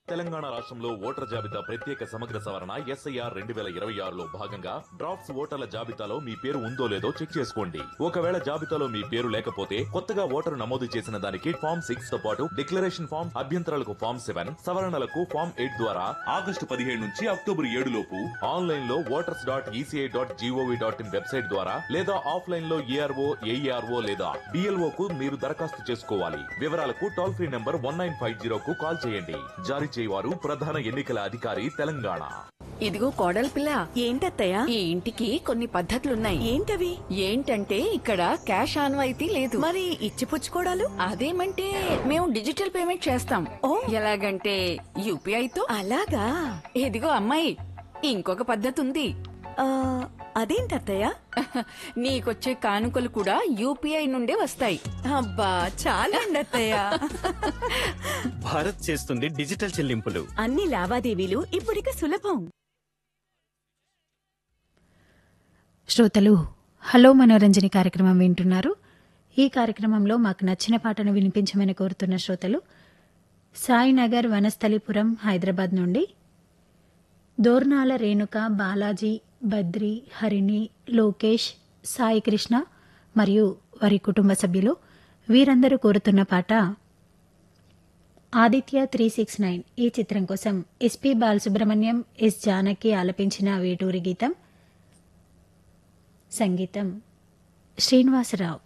తెలంగాణ రాష్ట్రంలో ఓటర్ జాబితా ప్రత్యేక సమగ్ర సవరణ ఎస్ఐఆర్ రెండు వేల ఇరవై ఆరులో భాగంగా డ్రాఫ్ట్స్ ఓటర్ల జాబితాలో మీ పేరు ఉందో లేదో చెక్ చేసుకోండి ఒకవేళ జాబితాలో మీ పేరు లేకపోతే కొత్తగా ఓటరు నమోదు చేసిన దానికి ఫామ్ సిక్స్ తో పాటు డిక్లరేషన్ ఫామ్ అభ్యంతరాలకు ఫామ్ సెవెన్ సవరణలకు ఫామ్ ఎయిట్ ద్వారా ఆగస్టు పదిహేడు నుంచి అక్టోబర్ ఏడు లోపు ఆన్లైన్ లో voters dot ECI dot GOV dot in website ద్వారా లేదా ఆఫ్లైన్ లో ఏఆర్ఓ ఏఈఆర్ఓ లేదా డిఎల్ఓ కు మీరు దరఖాస్తు చేసుకోవాలి వివరాలకు toll free number one nine five zero కు కాల్ చేయండి జారీ చేయవారు ప్రధాన ఎన్నికల అధికారి తెలంగాణ ఇదిగో కోడలి పిల్ల ఏంటత్తయ్యా ఈ ఇంటికి కొన్ని పద్ధతులున్నాయి ఏంటవి ఏంటంటే ఇక్కడ క్యాష్ ఆన్వాయితీ లేదు మరి ఇచ్చిపుచ్చుకోడాలు అదేమంటే మేము డిజిటల్ పేమెంట్ చేస్తాం ఓ. ఎలాగంటే యూపీఐతో అలాగా ఇదిగో అమ్మాయి ఇంకొక పద్ధతి ఉంది ఆ, అదేంటత్తయ్యా నీకొచ్చే కానుకలు కూడా యూపీఐ నుండే వస్తాయి అబ్బా చాలండి అత్తయ్య భారత్ చేస్తుంది డిజిటల్ చెల్లింపులు అన్ని లావాదేవీలు ఇప్పుడిక సులభం శ్రోతలు హలో మనోరంజని కార్యక్రమం వింటున్నారు ఈ కార్యక్రమంలో మాకు నచ్చిన పాటను వినిపించమని కోరుతున్న శ్రోతలు సాయినగర్ వనస్థలిపురం హైదరాబాద్ నుండి దోర్నాల రేణుక బాలాజీ బద్రి హరిణి లోకేష్ సాయి కృష్ణ మరియు వారి కుటుంబ సభ్యులు వీరందరూ కోరుతున్న పాట ఆదిత్య త్రీ సిక్స్ నైన్ ఈ చిత్రం కోసం ఎస్పి బాలసుబ్రహ్మణ్యం ఎస్ జానకి ఆలపించిన వేటూరి గీతం సంగీతం శ్రీనివాసరావు